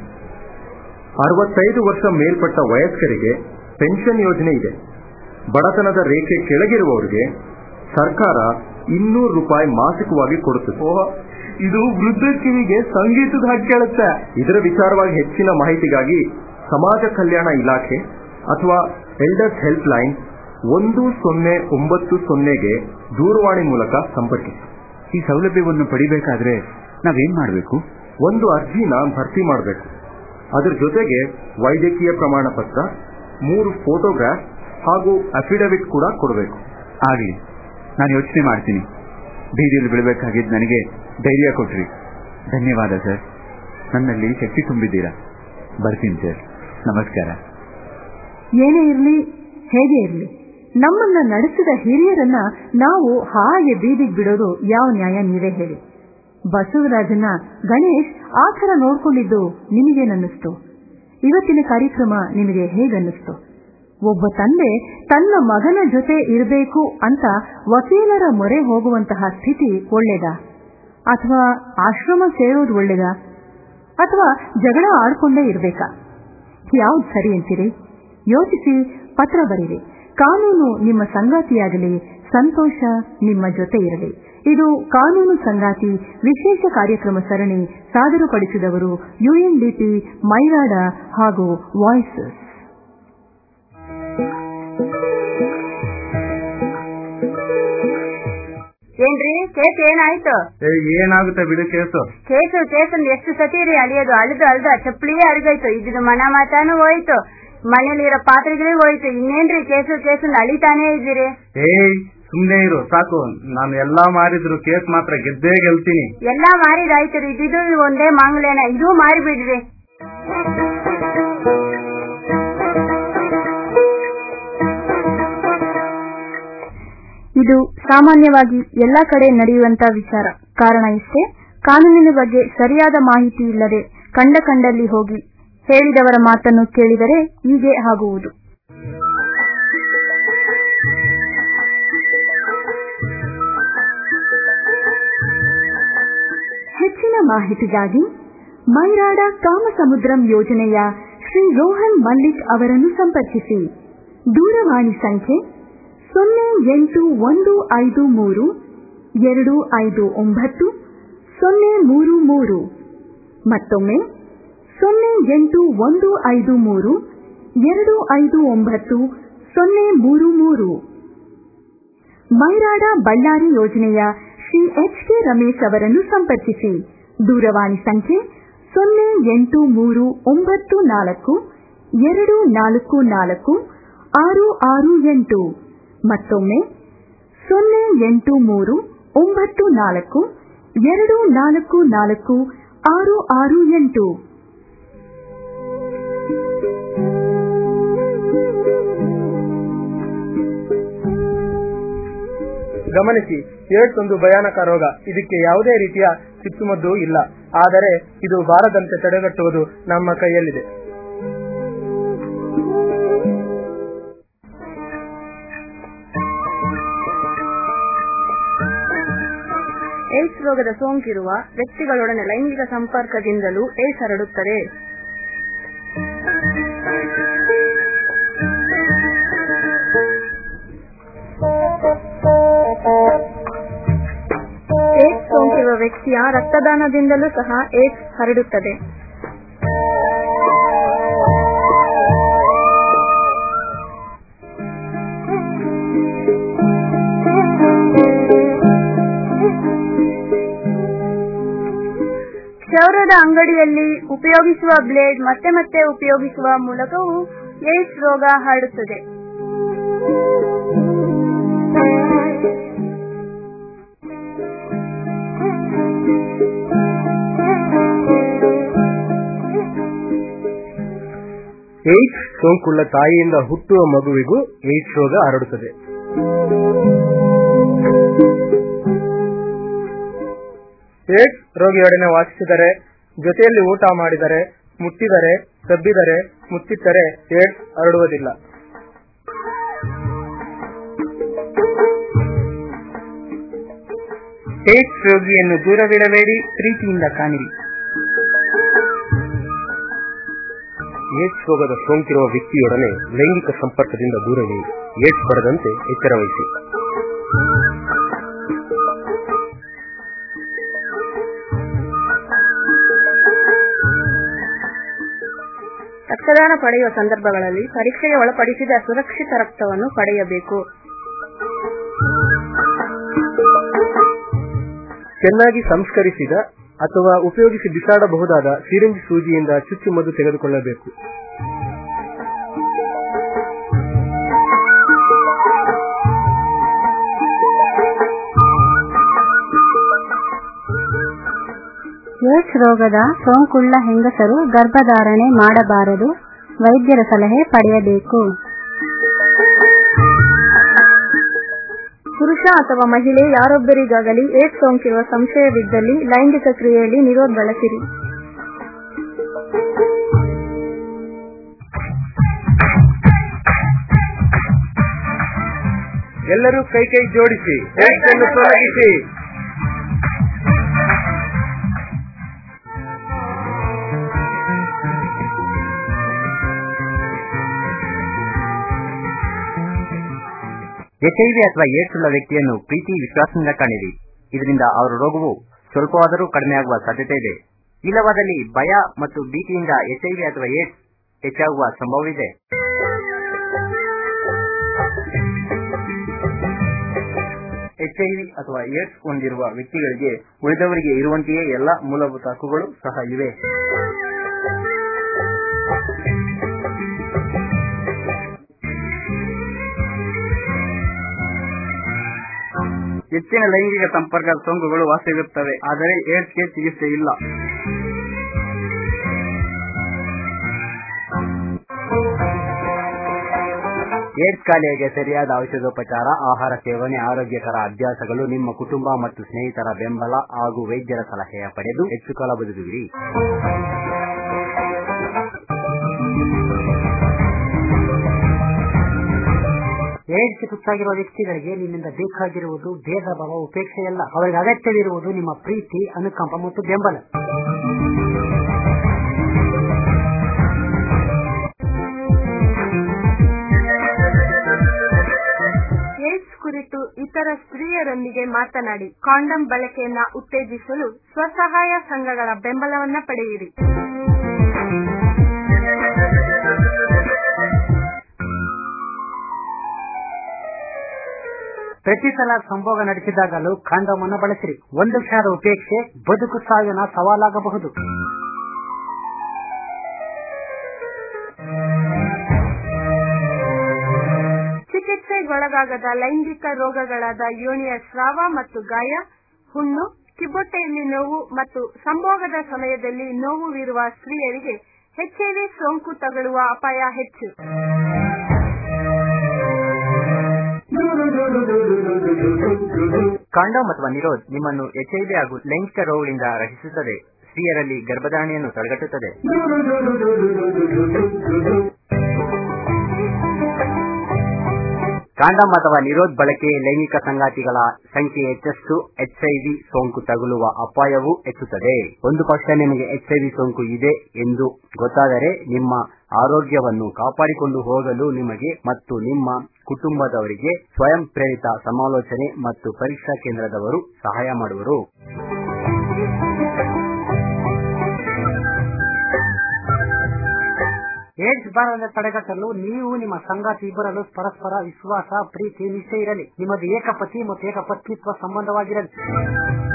ಅರವತ್ತೈದು ವರ್ಷ ಮೇಲ್ಪಟ್ಟ ವಯಸ್ಕರಿಗೆ ಪೆನ್ಷನ್ ಯೋಜನೆ ಇದೆ ಬಡತನದ ರೇಖೆ ಕೆಳಗಿರುವವರಿಗೆ ಸರ್ಕಾರ ಇನ್ನೂರು ರೂಪಾಯಿ ಮಾಸಿಕವಾಗಿ ಕೊಡುತ್ತದೆ ಓ ಇದು ವೃದ್ಧ ಕಿವಿಗೆ ಸಂಗೀತದ ಹಾಗೆ ಕೇಳುತ್ತೆ ಇದರ ವಿಚಾರವಾಗಿ ಹೆಚ್ಚಿನ ಮಾಹಿತಿಗಾಗಿ ಸಮಾಜ ಕಲ್ಯಾಣ ಇಲಾಖೆ ಅಥವಾ ಎಲ್ಡರ್ಸ್ ಹೆಲ್ಪ್ ಲೈನ್ ಒಂದು ಸೊನ್ನೆ ಒಂಬತ್ತು ಸೊನ್ನೆಗೆ ದೂರವಾಣಿ ಮೂಲಕ ಸಂಪರ್ಕಿಸಿ ಈ ಸೌಲಭ್ಯವನ್ನು ಪಡಿಬೇಕಾದ್ರೆ ನಾವೇನ್ ಮಾಡಬೇಕು ಒಂದು ಅರ್ಜಿನ ಭರ್ತಿ ಮಾಡಬೇಕು ಅದರ ಜೊತೆಗೆ ವೈದ್ಯಕೀಯ ಪ್ರಮಾಣ ಪತ್ರ ಮೂರು ಫೋಟೋಗ್ರಾಫ್ ಹಾಗೂ ಅಫಿಡವಿಟ್ ಕೂಡ ಕೊಡಬೇಕು ಆಗ್ಲಿ ನಾನು ಯೋಚನೆ ಮಾಡ್ತೀನಿ ಬೀದಿಯಲ್ಲಿ ಬೀಳಬೇಕಾಗಿದ್ದು ನನಗೆ ಧೈರ್ಯ ಕೊಟ್ರಿ ಧನ್ಯವಾದ ಸರ್ ನನ್ನಲ್ಲಿ ಶಕ್ತಿ ತುಂಬಿದ್ದೀರಾ ಬರ್ತೀನಿ ಸರ್ ನಮಸ್ಕಾರ ಏನೇ ಇರ್ಲಿ ಹೇಗೆ ಇರ್ಲಿ ನಮ್ಮನ್ನ ನಡೆಸಿದ ಹಿರಿಯರನ್ನ ನಾವು ಹಾಗೆ ಬೀದಿಗೆ ಬಿಡೋದು ಯಾವ ನ್ಯಾಯ ನೀವೇ ಹೇಳಿ ಬಸವರಾಜನ ಗಣೇಶ್ ಆ ಥರ ನೋಡ್ಕೊಂಡಿದ್ದು ನಿಮಗೇನನ್ನಿಸ್ತು ಇವತ್ತಿನ ಕಾರ್ಯಕ್ರಮ ನಿಮಗೆ ಹೇಗನ್ನಿಸ್ತು ಒಬ್ಬ ತಂದೆ ತನ್ನ ಮಗನ ಜೊತೆ ಇರಬೇಕು ಅಂತ ವಕೀಲರ ಮೊರೆ ಹೋಗುವಂತಹ ಸ್ಥಿತಿ ಒಳ್ಳೇದಾ ಅಥವಾ ಆಶ್ರಮ ಸೇರೋದು ಒಳ್ಳೇದಾ ಅಥವಾ ಜಗಳ ಆಡ್ಕೊಂಡೇ ಇರ್ಬೇಕಾ ಯಾವ್ದು ಸರಿ ಅಂತೀರಿ ಯೋಚಿಸಿ ಪತ್ರ ಬರೀರಿ ಕಾನೂನು ನಿಮ್ಮ ಸಂಗಾತಿಯಾಗಲಿ ಸಂತೋಷ ನಿಮ್ಮ ಜೊತೆ ಇರಲಿ ಇದು ಕಾನೂನು ಸಂಗಾತಿ ವಿಶೇಷ ಕಾರ್ಯಕ್ರಮ ಸರಣಿ ಸಾದರುಪಡಿಸಿದವರು ಯುಎನ್ಡಿಪಿ ಮೈರಾಡ ಹಾಗೂ ವಾಯ್ಸಸ್ ಏನ್ರಿ ಕೇಸ್ ಏನಾಯ್ತು ಏ, ಏನಾಗುತ್ತೆ ಬಿಡು ಕೇಸು ಕೇಸು ಕೇಸನ್ ಎಷ್ಟು ಸತಿ ರೀ ಅಳಿಯೋದು ಅಳ್ದು ಅಳ್ದ ಚಪ್ಪಲಿಯೇ ಅರ್ಗೈತು ಇದ್ದಿದ್ದು ಮನ ಮಾತಾನು ಹೋಯ್ತು ಮನೇಲಿರೋ ಪಾತ್ರೆಗಳಿಗೆ ಹೋಯ್ತು ಇನ್ನೇನ್ರಿ ಕೇಸು ಕೇಸನ್ ಅಳಿತಾನೇ ಇದ್ದೀರಿ ಏಯ್ ಸುಮ್ನೆ ಇರು ಸಾಕು ನಾನು ಎಲ್ಲಾ ಮಾರಿದ್ರು ಕೇಸ್ ಮಾತ್ರ ಗೆದ್ದೇ ಗೆಲ್ತೀನಿ ಎಲ್ಲಾ ಮಾರಿದಾಯ್ತು ರೀ ಇದ್ದಿದ್ದು ಒಂದೇ ಮಂಗ್ಲೇನ ಇದೂ ಮಾರಿಬಿಡ್ರಿ ಇದು ಸಾಮಾನ್ಯವಾಗಿ ಎಲ್ಲಾ ಕಡೆ ನಡೆಯುವಂತ ವಿಚಾರ ಕಾರಣ ಇಷ್ಟೇ ಕಾನೂನಿನ ಬಗ್ಗೆ ಸರಿಯಾದ ಮಾಹಿತಿ ಇಲ್ಲದೆ ಕಂಡ ಕಂಡಲ್ಲಿ ಹೋಗಿ ಹೇಳಿದವರ ಮಾತನ್ನು ಕೇಳಿದರೆ ಹೀಗೆ ಆಗುವುದು ಹೆಚ್ಚಿನ ಮಾಹಿತಿಗಾಗಿ ಮೈರಾಡ ಕಾಮಸಮುದ್ರಂ ಯೋಜನೆಯ ಶ್ರೀ ರೋಹನ್ ಮಲ್ಲಿಕ್ ಅವರನ್ನು ಸಂಪರ್ಕಿಸಿ ದೂರವಾಣಿ ಸಂಖ್ಯೆ ಸೊನ್ನೆ ಎಂಟು ಒಂದು ಐದು ಮೂರು ಎರಡು ಐದು ಒಂಬತ್ತು ಸೊನ್ನೆ ಮೂರು ಮೂರು ಮತ್ತೊಮ್ಮೆ ಸೊನ್ನೆ ಎಂಟು ಒಂದು ಐದು ಮೂರು ಎರಡು ಐದು ಒಂಬತ್ತು ಸೊನ್ನೆ ಮೂರು ಮೂರು ಮೈರಾಡ ಬಳ್ಳಾರಿ ಯೋಜನೆಯ ಶ್ರೀ ಎಚ್ ಕೆ ರಮೇಶ್ ಅವರನ್ನು ಸಂಪರ್ಕಿಸಿ ದೂರವಾಣಿ ಸಂಖ್ಯೆ ಸೊನ್ನೆ ಎಂಟು ಮೂರು ಒಂಬತ್ತು ನಾಲ್ಕು ಎರಡು ನಾಲ್ಕು ನಾಲ್ಕು ಆರು ಆರು ಎಂಟು ಮತ್ತೊಮ್ಮೆ ಸೊನ್ನೆ ಎಂಟು ಮೂರು ಒಂಬತ್ತು ನಾಲ್ಕು ಎರಡು ನಾಲ್ಕು ನಾಲ್ಕು ಆರು ಆರು ಎಂಟು ಗಮನಿಸಿ ಏಡ್ಸ್ ಒಂದು ಭಯಾನಕ ರೋಗ ಇದಕ್ಕೆ ಯಾವುದೇ ರೀತಿಯ ಚುಚ್ಚುಮದ್ದು ಇಲ್ಲ ಆದರೆ ಇದು ಬಾರದಂತೆ ತಡೆಗಟ್ಟುವುದು ನಮ್ಮ ಕೈಯಲ್ಲಿದೆ ಏಡ್ಸ್ ರೋಗದ ಸೋಂಕಿರುವ ವ್ಯಕ್ತಿಗಳೊಡನೆ ಲೈಂಗಿಕ ಸಂಪರ್ಕದಿಂದಲೂ ಏಡ್ಸ್ ಹರಡುತ್ತದೆ ಏಡ್ಸ್ ಸೋಂಕಿರುವ ವ್ಯಕ್ತಿಯ ರಕ್ತದಾನದಿಂದಲೂ ಸಹ ಏಡ್ಸ್ ಹರಡುತ್ತದೆ ಕ್ಷೌರದ ಅಂಗಡಿಯಲ್ಲಿ ಉಪಯೋಗಿಸುವ ಬ್ಲೇಡ್ ಮತ್ತೆ ಮತ್ತೆ ಉಪಯೋಗಿಸುವ ಮೂಲಕವೂ ಏಡ್ಸ್ ರೋಗ ಹರಡುತ್ತದೆ ಏಡ್ಸ್ ಸೋಂಕುಳ್ಳ ತಾಯಿಯಿಂದ ಹುಟ್ಟುವ ಮಗುವಿಗೂ ಏಡ್ಸ್ ರೋಗ ಹರಡುತ್ತದೆ ಏಡ್ಸ್ ರೋಗಿಯೊಡನೆ ವಾಸಿಸಿದರೆ ಜೊತೆಯಲ್ಲಿ ಊಟ ಮಾಡಿದರೆ ಮುಟ್ಟಿದರೆ ತಬ್ಬಿದರೆ ಮುಚ್ಚಿಟ್ಟರೆ ಏಡ್ಸ್ ಹರಡುವುದಿಲ್ಲ ಏಡ್ಸ್ ರೋಗಿಯನ್ನು ದೂರವಿಡಬೇಡಿ ಪ್ರೀತಿಯಿಂದ ಕಾಣಿರಿ ಏಡ್ಸ್ ರೋಗದ ಸೋಂಕಿರುವ ವ್ಯಕ್ತಿಯೊಡನೆ ಲೈಂಗಿಕ ಸಂಪರ್ಕದಿಂದ ದೂರವೇ ಏಡ್ಸ್ ಬರದಂತೆ ಎಚ್ಚರ ವಹಿಸಿ ರಕ್ತದಾನ ಪಡೆಯುವ ಸಂದರ್ಭಗಳಲ್ಲಿ ಪರೀಕ್ಷೆಗೆ ಒಳಪಡಿಸಿದ ಸುರಕ್ಷಿತ ರಕ್ತವನ್ನು ಪಡೆಯಬೇಕು ಚೆನ್ನಾಗಿ ಸಂಸ್ಕರಿಸಿದ ಅಥವಾ ಉಪಯೋಗಿಸಿ ಬಿಸಾಡಬಹುದಾದ ಸಿರಿಂಜ್ ಸೂಜಿಯಿಂದ ಚುಚ್ಚುಮದ್ದು ತೆಗೆದುಕೊಳ್ಳಬೇಕು ಏಡ್ಸ್ ರೋಗದ ಸೋಂಕುಳ್ಳ ಹೆಂಗಸರು ಗರ್ಭಧಾರಣೆ ಮಾಡಬಾರದು ವೈದ್ಯರ ಸಲಹೆ ಪಡೆಯಬೇಕು ಪುರುಷ ಅಥವಾ ಮಹಿಳೆ ಯಾರೊಬ್ಬರಿಗಾಗಲಿ ಏಡ್ಸ್ ಸೋಂಕಿರುವ ಸಂಶಯವಿದ್ದಲ್ಲಿ ಲೈಂಗಿಕ ಕ್ರಿಯೆಯಲ್ಲಿ ನಿರೋಧ ಬಳಸಿರಿ ಎಲ್ಲರೂ ಕೈ ಕೈ ಜೋಡಿಸಿ ಏಡ್ಸ್ ಅನ್ನು ತೊಲಗಿಸಿ ಎಚ್ಐವಿ ಅಥವಾ ಏಡ್ಸ್ ಉಳ್ಳ ವ್ಯಕ್ತಿಯನ್ನು ಪ್ರೀತಿ ವಿಶ್ವಾಸದಿಂದ ಕಾಣಿರಿ ಇದರಿಂದ ಅವರ ರೋಗವು ಸ್ವಲ್ಪವಾದರೂ ಕಡಿಮೆಯಾಗುವ ಸಾಧ್ಯತೆ ಇದೆ ಇಲ್ಲವಾದಲ್ಲಿ ಭಯ ಮತ್ತು ಭೀತಿಯಿಂದ ಎಚ್ಐವಿ ಅಥವಾ ಏಡ್ಸ್ ಹೆಚ್ಚಾಗುವ ಸಂಭವವಿದೆ ಎಚ್ಐವಿ ಅಥವಾ ಏಡ್ಸ್ ಹೊಂದಿರುವ ವ್ಯಕ್ತಿಗಳಿಗೆ ಉಳಿದವರಿಗೆ ಇರುವಂತೆಯೇ ಎಲ್ಲ ಮೂಲಭೂತ ಹಕ್ಕುಗಳು ಸಹ ಇವೆ ಹೆಚ್ಚಿನ ಲೈಂಗಿಕ ಸಂಪರ್ಕ ಸೋಂಕುಗಳು ವಾಸಿಯಾಗುತ್ತವೆ ಆದರೆ ಏಡ್ಸ್ಗೆ ಚಿಕಿತ್ಸೆ ಇಲ್ಲ ಏಡ್ಸ್ ಕಾಯಿಲೆಗೆ ಸರಿಯಾದ ಔಷಧೋಪಚಾರ ಆಹಾರ ಸೇವನೆ ಆರೋಗ್ಯಕರ ಅಭ್ಯಾಸಗಳು ನಿಮ್ಮ ಕುಟುಂಬ ಮತ್ತು ಸ್ನೇಹಿತರ ಬೆಂಬಲ ಹಾಗೂ ವೈದ್ಯರ ಸಲಹೆಯ ಪಡೆದು ಹೆಚ್ಚು ಕಾಲ ಬದುಕುವಿರಿ ಏಡ್ಸ್ ತುತ್ತಾಗಿರುವ ವ್ಯಕ್ತಿಗಳಿಗೆ ನಿಮ್ಮಿಂದ ಬೇಕಾಗಿರುವುದು ಭೇದ ಭಾವ ಉಪೇಕ್ಷೆಯಲ್ಲ ಅವರಿಗೆ ಅಗತ್ಯವಿರುವುದು ನಿಮ್ಮ ಪ್ರೀತಿ ಅನುಕಂಪ ಮತ್ತು ಬೆಂಬಲ ಏಡ್ಸ್ ಕುರಿತು ಇತರ ಸ್ತ್ರೀಯರೊಂದಿಗೆ ಮಾತನಾಡಿ ಕಾಂಡಮ್ ಬಳಕೆಯನ್ನ ಉತ್ತೇಜಿಸಲು ಸ್ವಸಹಾಯ ಸಂಘಗಳ ಬೆಂಬಲವನ್ನ ಪಡೆಯಿರಿ ಪ್ರತಿ ಸಲ ಸಂಭೋಗ ನಡೆಸಿದಾಗಲೂ ಕಾಂಡೋಮ್ ಅನ್ನು ಬಳಸಿರಿ ಒಂದು ಕ್ಷಣದ ಉಪೇಕ್ಷೆ ಬದುಕು ಸಾವಿನ ಸವಾಲಾಗಬಹುದು ಚಿಕಿತ್ಸೆಗೊಳಗಾಗದ ಲೈಂಗಿಕ ರೋಗಗಳಾದ ಯೋನಿಯ ಸ್ರಾವ ಮತ್ತು ಗಾಯ ಹುಣ್ಣು ಕಿಬ್ಬೊಟ್ಟೆಯಲ್ಲಿ ನೋವು ಮತ್ತು ಸಂಭೋಗದ ಸಮಯದಲ್ಲಿ ನೋವುವಿರುವ ಸ್ತ್ರೀಯರಿಗೆ ಎಚ್ಐವಿ ಸೋಂಕು ತಗುಲುವ ಅಪಾಯ ಹೆಚ್ಚು ಕಾಂಡೋಮ್ ಅಥವಾ ನಿರೋಧ್ ನಿಮ್ಮನ್ನು ಎಚ್ಐವಿ ಹಾಗೂ ಲೈಂಗಿಕ ರೋಗಗಳಿಂದ ರಕ್ಷಿಸುತ್ತದೆ ಸ್ತ್ರೀಯರಲ್ಲಿ ಗರ್ಭಧಾರಣೆಯನ್ನು ತಡೆಗಟ್ಟುತ್ತದೆ ಕಾಂಡಮ್ ಅಥವಾ ನಿರೋಧ್ ಬಳಕೆ ಲೈಂಗಿಕ ಸಂಗಾತಿಗಳ ಸಂಖ್ಯೆ ಹೆಚ್ಚಷ್ಟು ಎಚ್ಐವಿ ಸೋಂಕು ತಗುಲುವ ಅಪಾಯವೂ ಹೆಚ್ಚುತ್ತದೆ ಒಂದು ಪಕ್ಷ ನಿಮಗೆ ಎಚ್ಐವಿ ಸೋಂಕು ಇದೆ ಎಂದು ಗೊತ್ತಾದರೆ ನಿಮ್ಮ ಆರೋಗ್ಯವನ್ನು ಕಾಪಾಡಿಕೊಂಡು ಹೋಗಲು ನಿಮಗೆ ಮತ್ತು ನಿಮ್ಮ ಕುಟುಂಬದವರಿಗೆ ಸ್ವಯಂ ಪ್ರೇರಿತ ಸಮಾಲೋಚನೆ ಮತ್ತು ಪರೀಕ್ಷಾ ಕೇಂದ್ರದವರು ಸಹಾಯ ಮಾಡುವರು ಏಡ್ಸ್ ಬಾರದಂತೆ ತಡೆಗಟ್ಟಲು ನೀವು ನಿಮ್ಮ ಸಂಗಾತಿ ಇಬ್ಬರಲ್ಲೂ ಪರಸ್ಪರ ವಿಶ್ವಾಸ ಪ್ರೀತಿ ನಿಷ್ಠೆ ಇರಲಿ ನಿಮ್ಮದು ಏಕಪತಿ ಮತ್ತು ಏಕಪತ್ನಿತ್ವ ಸಂಬಂಧವಾಗಿರಲಿ